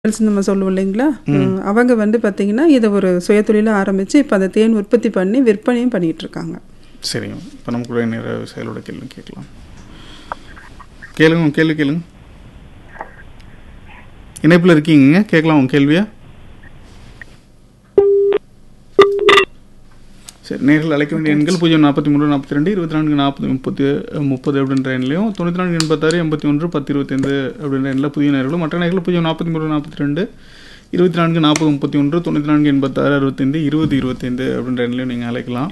girls நம்ம சொல்லுவோம் இல்லைங்களா அஹ் அவங்க வந்து பார்த்தீங்கன்னா இதை ஒரு சுயதொழிலாக ஆரம்பித்து இப்போ அந்த தேன் உற்பத்தி பண்ணி விற்பனையும் பண்ணிட்டு இருக்காங்க சரிங்க இப்போ நம்ம கூட நேர விவசாயிகளோட கேள்வி கேட்கலாம் கேளுங்க உங்க கேள்வி கேளுங்க இணைப்பில் இருக்கீங்க கேட்கலாம் உங்க கேள்வியா சரி நேரில் அழைக்க வேண்டிய எண்கள் பூஜ்ஜியம் நாற்பத்தி மூணு நாற்பத்தி ரெண்டு இருபத்தி நான்கு நாற்பது முப்பத்தி முப்பது அப்படின்ற எண்ணிலையும் தொண்ணூற்றி நான்கு எண்பத்தாறு எண்பத்தி ஒன்று பத்து இருபத்தைந்து அப்படின்ற எண்ணில் புதிய நேர்களும் மற்ற நேர்கள் பூஜ்ஜியம் நாற்பத்தி மூணு நாற்பத்தி ரெண்டு இருபத்தி நான்கு நாற்பது முப்பத்தி ஒன்று தொண்ணூற்றி நான்கு எண்பத்தாறு அறுபத்தைந்து இருபது இருபத்தைந்து அப்படின்ற எண்ணிலையும் நீங்கள் அழைக்கலாம்